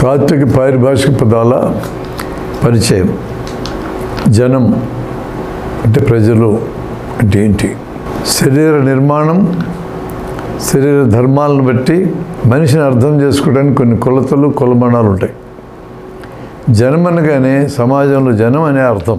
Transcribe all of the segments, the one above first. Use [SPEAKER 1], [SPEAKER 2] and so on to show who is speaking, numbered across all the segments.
[SPEAKER 1] తాత్విక పారిభాషిక పదాల పరిచయం జనం అంటే ప్రజలు అంటే ఏంటి శరీర నిర్మాణం శరీర ధర్మాలను బట్టి మనిషిని అర్థం చేసుకోవడానికి కొన్ని కొలతలు కొలమానాలు ఉంటాయి జనం అనగానే సమాజంలో జనం అనే అర్థం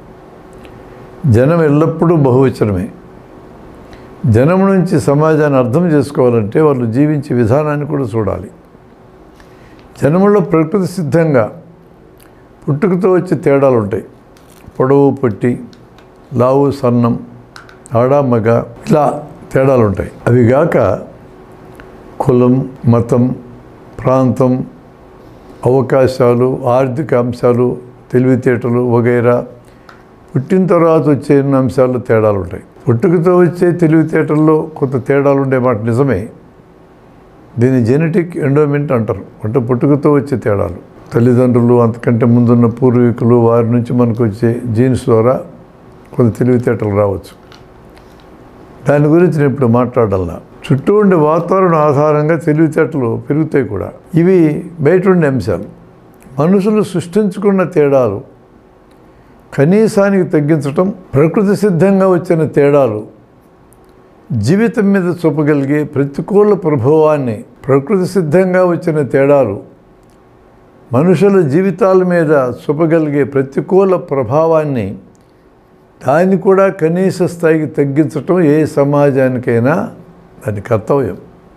[SPEAKER 1] జనం ఎల్లప్పుడూ బహువచనమే జనం నుంచి సమాజాన్ని అర్థం చేసుకోవాలంటే వాళ్ళు జీవించే విధానాన్ని కూడా చూడాలి జనంలో ప్రకృతి సిద్ధంగా పుట్టుకతో వచ్చే తేడాలు ఉంటాయి పొడవు పొట్టి లావు సన్నం ఆడ మగ ఇలా తేడాలు ఉంటాయి అవి గాక కులం మతం ప్రాంతం అవకాశాలు ఆర్థిక అంశాలు తెలివితేటలు వగైరా పుట్టిన తర్వాత వచ్చే ఎన్ని అంశాల్లో తేడాలు ఉంటాయి పుట్టుకతో వచ్చే తెలివితేటల్లో కొంత తేడాలు ఉండే మాట నిజమే దీన్ని జెనెటిక్ ఎండోమెంట్ అంటారు అంటే పుట్టుకతో వచ్చే తేడాలు తల్లిదండ్రులు అంతకంటే ముందున్న పూర్వీకులు వారి నుంచి మనకు వచ్చే జీన్స్ ద్వారా కొంత తెలివితేటలు రావచ్చు దాని గురించి నేను ఇప్పుడు మాట్లాడాల చుట్టూ ఉండే వాతావరణం ఆధారంగా తెలివితేటలు పెరుగుతాయి కూడా ఇవి బయట ఉండే అంశాలు మనుషులు సృష్టించుకున్న తేడాలు కనీసానికి తగ్గించటం ప్రకృతి సిద్ధంగా వచ్చిన తేడాలు జీవితం మీద చూపగలిగే ప్రతికూల ప్రభావాన్ని ప్రకృతి సిద్ధంగా వచ్చిన తేడాలు మనుషుల జీవితాల మీద చూపగలిగే ప్రతికూల ప్రభావాన్ని దాన్ని కూడా కనీస స్థాయికి తగ్గించటం ఏ సమాజానికైనా దాని కర్తవ్యం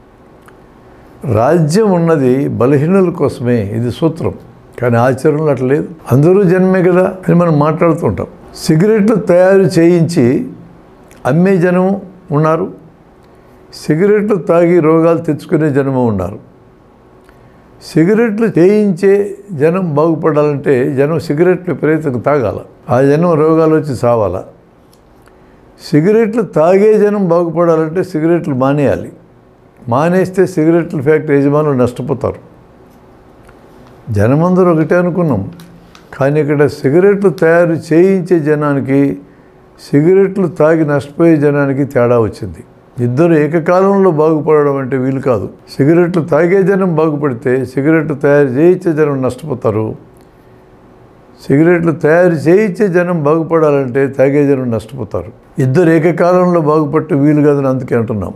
[SPEAKER 1] రాజ్యం ఉన్నది బలహీనుల కోసమే ఇది సూత్రం కానీ ఆచరణలో అట్లా లేదు అందరూ జన్మే కదా అని మనం మాట్లాడుతుంటాం సిగరెట్లు తయారు చేయించి అమ్మే జనం ఉన్నారు సిగరెట్లు తాగి రోగాలు తెచ్చుకునే జనము ఉన్నారు సిగరెట్లు చేయించే జనం బాగుపడాలంటే జనం సిగరెట్లు విపరీతంగా తాగాల ఆ జనం రోగాలు వచ్చి సావాల సిగరెట్లు తాగే జనం బాగుపడాలంటే సిగరెట్లు మానేయాలి మానేస్తే సిగరెట్ల ఫ్యాక్టరీ యజమానులు నష్టపోతారు జనమందరూ ఒకటే అనుకున్నాం కానీ ఇక్కడ సిగరెట్లు తయారు చేయించే జనానికి సిగరెట్లు తాగి నష్టపోయే జనానికి తేడా వచ్చింది ఇద్దరు ఏకకాలంలో బాగుపడడం అంటే వీలు కాదు సిగరెట్లు తాగే జనం బాగుపడితే సిగరెట్లు తయారు చేయించే జనం నష్టపోతారు సిగరెట్లు తయారు చేయించే జనం బాగుపడాలంటే తాగే జనం నష్టపోతారు ఇద్దరు ఏకకాలంలో బాగుపట్టే వీలు కాదని అందుకే అంటున్నాం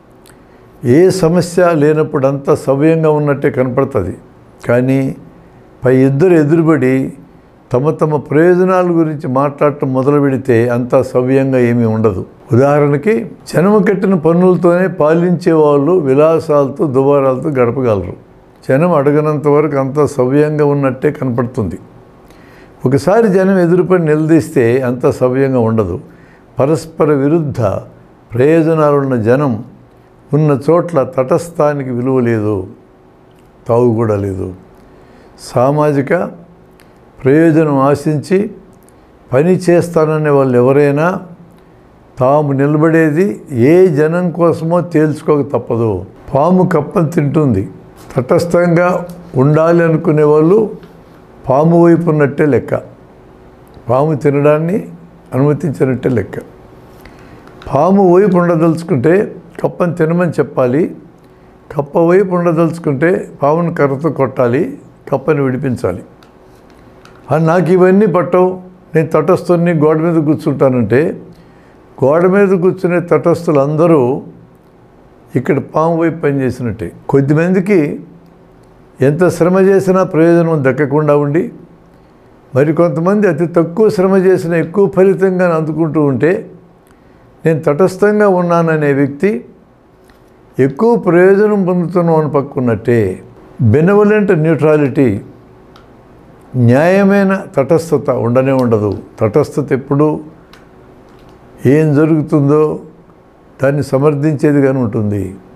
[SPEAKER 1] ఏ సమస్య లేనప్పుడు అంతా సవ్యంగా ఉన్నట్టే కనపడుతుంది కానీ పై ఇద్దరు ఎదురుబడి తమ తమ ప్రయోజనాల గురించి మాట్లాడటం మొదలు పెడితే అంతా సవ్యంగా ఏమీ ఉండదు ఉదాహరణకి జనము కట్టిన పన్నులతోనే పాలించే వాళ్ళు విలాసాలతో దుబారాలతో గడపగలరు జనం అడగనంత వరకు అంతా సవ్యంగా ఉన్నట్టే కనపడుతుంది ఒకసారి జనం ఎదురుపడి నిలదీస్తే అంత సవ్యంగా ఉండదు పరస్పర విరుద్ధ ప్రయోజనాలున్న జనం ఉన్న చోట్ల తటస్థానికి విలువ లేదు తావు కూడా లేదు సామాజిక ప్రయోజనం ఆశించి పని చేస్తాననే వాళ్ళు ఎవరైనా తాము నిలబడేది ఏ జనం కోసమో తేల్చుకోక తప్పదు పాము కప్పని తింటుంది తటస్థంగా ఉండాలి అనుకునే వాళ్ళు పాము వైపు ఉన్నట్టే లెక్క పాము తినడాన్ని అనుమతించినట్టే లెక్క పాము వైపు ఉండదలుచుకుంటే కప్పని తినమని చెప్పాలి కప్ప వైపు ఉండదలుచుకుంటే పామును కర్రతో కొట్టాలి కప్పని విడిపించాలి అని నాకు ఇవన్నీ పట్టవు నేను తటస్థుని గోడ మీద కూర్చుంటానంటే గోడ మీద కూర్చునే తటస్థులు అందరూ ఇక్కడ పాము వైపు పనిచేసినట్టే కొద్దిమందికి ఎంత శ్రమ చేసినా ప్రయోజనం దక్కకుండా ఉండి మరి కొంతమంది అతి తక్కువ శ్రమ చేసిన ఎక్కువ ఫలితంగా అందుకుంటూ ఉంటే నేను తటస్థంగా ఉన్నాననే వ్యక్తి ఎక్కువ ప్రయోజనం పొందుతున్నాం అని పక్కున్నట్టే బెనవలెంట్ న్యూట్రాలిటీ న్యాయమైన తటస్థత ఉండనే ఉండదు తటస్థత ఎప్పుడు ఏం జరుగుతుందో దాన్ని సమర్థించేది కానీ ఉంటుంది